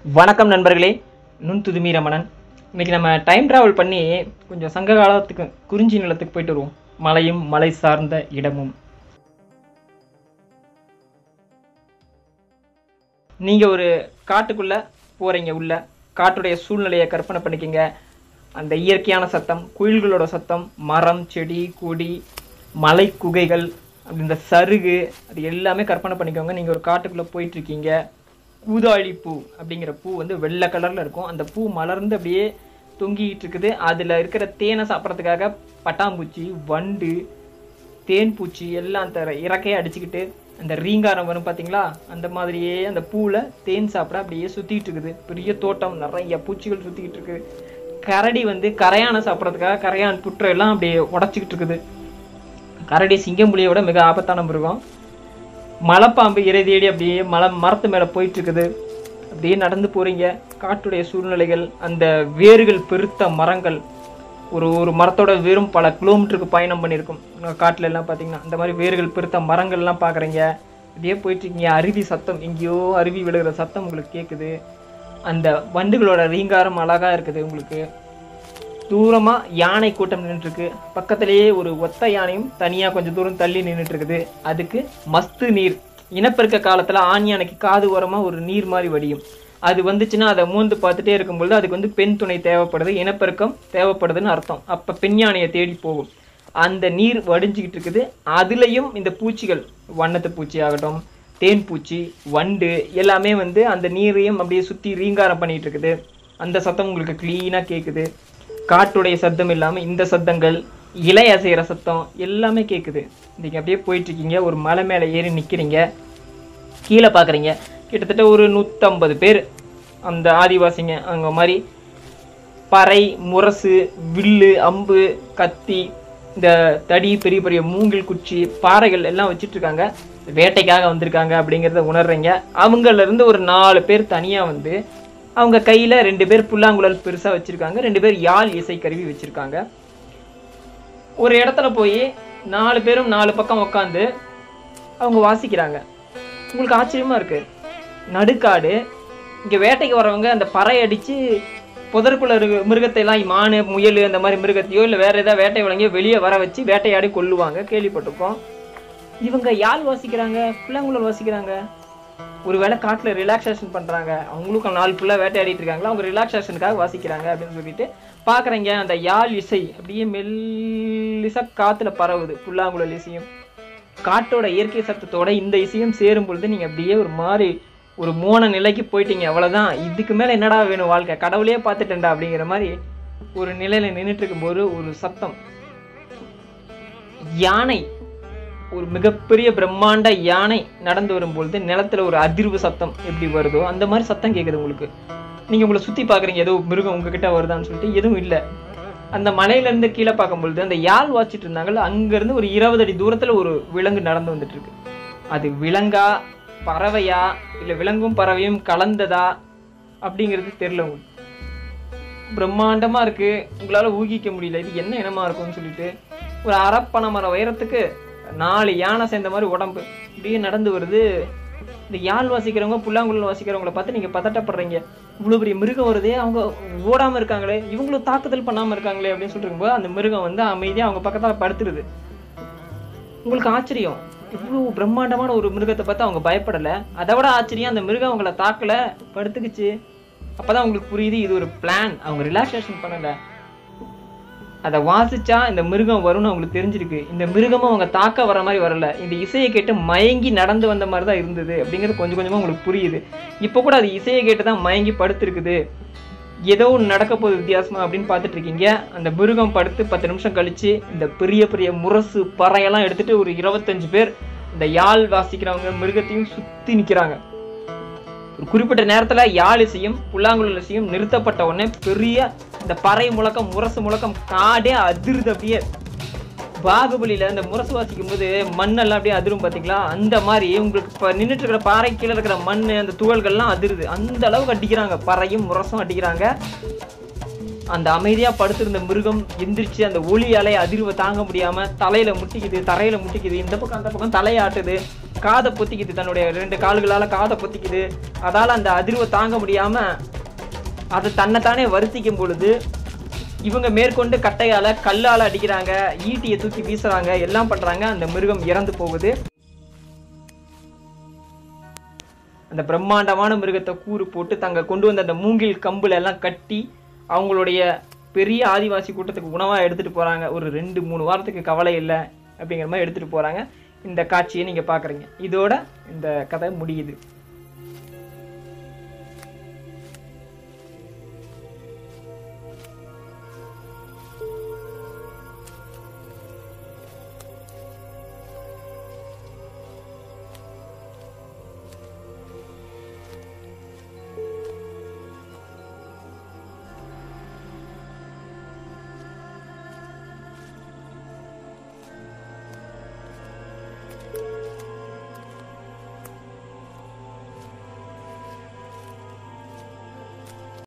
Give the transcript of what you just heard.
வணக்கம் நண்பர்களே நுண்துதுமி ரமணன் இன்னைக்கு நம்ம டைம் டிராவல் பண்ணி கொஞ்சம் சங்க காலத்துக்கு குறிஞ்சி நிலத்துக்கு போயிட்டு வருவோம் மலையும் மலை சார்ந்த இடமும் நீங்க ஒரு காட்டுக்குள்ள போறீங்க உள்ள காட்டுடைய சூழ்நிலையை கற்பனை பண்ணிக்கங்க அந்த இயற்கையான சத்தம் குயில்களோட சத்தம் மரம் செடி கொடி மலை குகைகள் அப்படி இந்த சருகு அது எல்லாமே கற்பனை பண்ணிக்கோங்க நீங்க ஒரு காட்டுக்குள்ள போயிட்டு இருக்கீங்க கூதாளி பூ அப்படிங்கிற பூ வந்து வெள்ளை கலர்ல இருக்கும் அந்த பூ மலர்ந்து அப்படியே தொங்கிட்டு இருக்குது அதுல இருக்கிற தேனை சாப்பிட்றதுக்காக பட்டாம்பூச்சி வண்டு தேன் பூச்சி எல்லாம் தர இறக்கையை அடிச்சுக்கிட்டு அந்த ரீங்காரம் வரும் பாத்தீங்களா அந்த மாதிரியே அந்த பூவில் தேன் சாப்பிட அப்படியே சுத்திட்டு இருக்குது பெரிய தோட்டம் நிறைய பூச்சிகள் சுத்திக்கிட்டு இருக்கு கரடி வந்து கரையானை சாப்பிட்றதுக்காக கரையான் புற்று எல்லாம் அப்படியே உடச்சிக்கிட்டு இருக்குது கரடி சிங்கம்புலியோட மிக ஆபத்தான மிருகம் மலைப்பாம்பு இறை தேடி அப்படியே மலை மரத்து மேலே போயிட்டு இருக்குது அப்படியே நடந்து போறீங்க காட்டுடைய சூழ்நிலைகள் அந்த வேர்கள் பெருத்த மரங்கள் ஒரு ஒரு மரத்தோட வேரும் பல கிலோமீட்டருக்கு பயணம் பண்ணியிருக்கும் உங்க காட்டுல எல்லாம் பார்த்தீங்கன்னா அந்த மாதிரி வேர்கள் பெருத்த மரங்கள்லாம் பார்க்குறீங்க அப்படியே போயிட்டு இருக்கீங்க அருவி சத்தம் எங்கேயோ அருவி விழுகிற சத்தம் உங்களுக்கு கேட்குது அந்த வண்டுகளோட ரீங்காரம் அழகா இருக்குது உங்களுக்கு தூரமா யானை கூட்டம் நின்றுட்டு இருக்கு பக்கத்திலேயே ஒரு ஒத்த யானையும் தனியா கொஞ்சம் தூரம் தள்ளி நின்றுட்டு இருக்குது அதுக்கு மஸ்து நீர் இனப்பெருக்க காலத்துல ஆண் யானைக்கு காது ஓரமா ஒரு நீர் மாதிரி வடியும் அது வந்துச்சுன்னா அதை மூந்து பார்த்துட்டே இருக்கும்பொழுது அதுக்கு வந்து பெண் துணை தேவைப்படுது இனப்பெருக்கம் தேவைப்படுதுன்னு அர்த்தம் அப்ப பெண் யானையை தேடி போகும் அந்த நீர் வடிஞ்சுக்கிட்டு இருக்குது அதுலயும் இந்த பூச்சிகள் வண்ணத்து பூச்சி ஆகட்டும் தேன் பூச்சி வண்டு எல்லாமே வந்து அந்த நீரையும் அப்படியே சுத்தி ரீங்காரம் பண்ணிட்டு இருக்குது அந்த சத்தம் உங்களுக்கு கிளீனா கேக்குது காட்டுடைய சத்தம் இல்லாம இந்த சத்தங்கள் இலை அசைகிற சத்தம் எல்லாமே கேக்குது நீங்க அப்படியே போயிட்டு இருக்கீங்க ஒரு மலை மேல ஏறி நிக்கிறீங்க கீழே பாக்குறீங்க கிட்டத்தட்ட ஒரு நூற்றம்பது பேர் அந்த ஆதிவாசிங்க அங்க மாதிரி பறை முரசு வில்லு அம்பு கத்தி இந்த தடி பெரிய பெரிய மூங்கில் குச்சி பாறைகள் எல்லாம் வச்சிட்டு இருக்காங்க வேட்டைக்காக வந்திருக்காங்க அப்படிங்கிறத உணர்றீங்க அவங்கள இருந்து ஒரு நாலு பேர் தனியா வந்து அவங்க கையில ரெண்டு பேர் புல்லாங்குழல் பெருசா வச்சிருக்காங்க ரெண்டு பேர் யாழ் இசை கருவி வச்சிருக்காங்க ஒரு இடத்துல போய் நாலு பேரும் நாலு பக்கம் உட்காந்து அவங்க வாசிக்கிறாங்க உங்களுக்கு ஆச்சரியமா இருக்கு நடுக்காடு இங்க வேட்டைக்கு வரவங்க அந்த பறை அடிச்சு புதற்குள்ள இருக்க மிருகத்தை எல்லாம் மானு முயல் அந்த மாதிரி மிருகத்தையோ இல்லை வேற ஏதாவது வேட்டை விலங்கியோ வெளியே வர வச்சு வேட்டையாடி கொல்லுவாங்க கேள்விப்பட்டிருக்கோம் இவங்க யாழ் வாசிக்கிறாங்க புல்லாங்குழல் வாசிக்கிறாங்க ஒருவேளை காட்டுல ரிலாக்ஸேஷன் பண்றாங்க அவங்களுக்கும் நாள் ஃபுல்லா வேட்டையாடிட்டு இருக்காங்களா அவங்க ரிலாக்ஸேஷனுக்காக வாசிக்கிறாங்க அப்படின்னு சொல்லிட்டு பாக்குறீங்க அந்த யாழ் இசை அப்படியே மெல்லிசா காத்துல பரவுது புல்லாங்குழல் இசையும் காட்டோட இயற்கை சத்தத்தோட இந்த இசையும் சேரும் பொழுது நீங்க அப்படியே ஒரு மாதிரி ஒரு மோன நிலைக்கு போயிட்டீங்க அவ்வளவுதான் இதுக்கு மேல என்னடா வேணும் வாழ்க்கை கடவுளே பார்த்துட்டேன்டா அப்படிங்கிற மாதிரி ஒரு நிலையில நின்றுட்டு இருக்கும்போது ஒரு சத்தம் யானை ஒரு மிகப்பெரிய பிரம்மாண்ட யானை நடந்து வரும்பொழுது நிலத்துல ஒரு அதிர்வு சத்தம் எப்படி வருதோ அந்த மாதிரி சத்தம் கேக்குது உங்களுக்கு நீங்க உங்களை சுத்தி பாக்குறீங்க ஏதோ மிருகம் உங்ககிட்ட வருதான்னு சொல்லிட்டு எதுவும் இல்லை அந்த மலையில இருந்து கீழே பார்க்கும் பொழுது அந்த யாழ் வாச்சிட்டு இருந்தாங்கல்ல அங்க இருந்து ஒரு இருபது அடி தூரத்துல ஒரு விலங்கு நடந்து வந்துட்டு இருக்கு அது விலங்கா பறவையா இல்ல விலங்கும் பறவையும் கலந்ததா அப்படிங்கிறது தெரியல உங்களுக்கு பிரம்மாண்டமா இருக்கு உங்களால ஊகிக்க முடியல இது என்ன இனமா இருக்கும்னு சொல்லிட்டு ஒரு அரப்பனை மரம் உயரத்துக்கு நாலு யானை சேர்ந்த மாதிரி உடம்பு இப்படியே நடந்து வருது இந்த யாழ் வாசிக்கிறவங்க புல்லாங்குழல் வாசிக்கிறவங்கள பார்த்து நீங்க பதட்டப்படுறீங்க இவ்வளவு பெரிய மிருகம் வருதே அவங்க ஓடாம இருக்காங்களே இவங்களும் தாக்குதல் பண்ணாம இருக்காங்களே அப்படின்னு சொல்லிட்டு இருக்கும்போது அந்த மிருகம் வந்து அமைதியா அவங்க பக்கத்துல படுத்துருது உங்களுக்கு ஆச்சரியம் இவ்வளவு பிரம்மாண்டமான ஒரு மிருகத்தை பார்த்து அவங்க பயப்படல அதை விட ஆச்சரியம் அந்த மிருகம் அவங்கள தாக்கல படுத்துக்குச்சு அப்பதான் உங்களுக்கு புரியுது இது ஒரு பிளான் அவங்க ரிலாக்ஸேஷன் பண்ணல அதை வாசிச்சா இந்த மிருகம் வரும்னு அவங்களுக்கு தெரிஞ்சிருக்கு இந்த மிருகமும் அவங்க தாக்க வர மாதிரி வரல இந்த இசையை கேட்டு மயங்கி நடந்து வந்த மாதிரி தான் இருந்தது அப்படிங்கிறது கொஞ்சம் கொஞ்சமா உங்களுக்கு புரியுது இப்போ கூட அது இசையை கேட்டு தான் மயங்கி படுத்திருக்குது ஏதோ ஒன்று நடக்க போகுது வித்தியாசமா அப்படின்னு பார்த்துட்டு இருக்கீங்க அந்த மிருகம் படுத்து பத்து நிமிஷம் கழிச்சு இந்த பெரிய பெரிய முரசு பறையெல்லாம் எடுத்துட்டு ஒரு இருபத்தஞ்சு பேர் இந்த யாழ் வாசிக்கிறவங்க மிருகத்தையும் சுத்தி நிக்கிறாங்க ஒரு குறிப்பிட்ட நேரத்துல யாழ் இசையும் புல்லாங்குழல் இசையும் நிறுத்தப்பட்ட உடனே பெரிய இந்த பறை முழக்கம் முரசு முழக்கம் காடே அதிருது அப்படியே பாகுபலியில இந்த முரசு வாசிக்கும் போது மண்ணெல்லாம் அப்படியே அதிரும் பாத்தீங்களா அந்த மாதிரி உங்களுக்கு இப்ப நின்றுட்டு இருக்கிற பாறை கீழே இருக்கிற மண் அந்த துகள்கள்லாம் அதிருது அந்த அளவுக்கு அடிக்கிறாங்க பறையும் முரசும் அடிக்கிறாங்க அந்த அமைதியா படுத்திருந்த மிருகம் எந்திரிச்சு அந்த ஒளி அலை அதிர்வை தாங்க முடியாம தலையில முட்டிக்குது தரையில முட்டிக்குது இந்த பக்கம் அந்த பக்கம் தலையாட்டுது காதை பொத்திக்குது தன்னுடைய ரெண்டு கால்களால காதை பொத்திக்குது அதால அந்த அதிர்வை தாங்க முடியாம அதை தன்னைத்தானே வருத்திக்கும் பொழுது இவங்க மேற்கொண்டு கட்டையால கல்லால அடிக்கிறாங்க ஈட்டியை தூக்கி வீசுறாங்க எல்லாம் பண்றாங்க அந்த மிருகம் இறந்து போகுது அந்த பிரம்மாண்டமான மிருகத்தை கூறு போட்டு தங்க கொண்டு வந்த அந்த மூங்கில் கம்புல எல்லாம் கட்டி அவங்களுடைய பெரிய ஆதிவாசி கூட்டத்துக்கு உணவா எடுத்துட்டு போறாங்க ஒரு ரெண்டு மூணு வாரத்துக்கு கவலை இல்லை அப்படிங்கிற மாதிரி எடுத்துட்டு போறாங்க இந்த காட்சியை நீங்க பாக்குறீங்க இதோட இந்த கதை முடியுது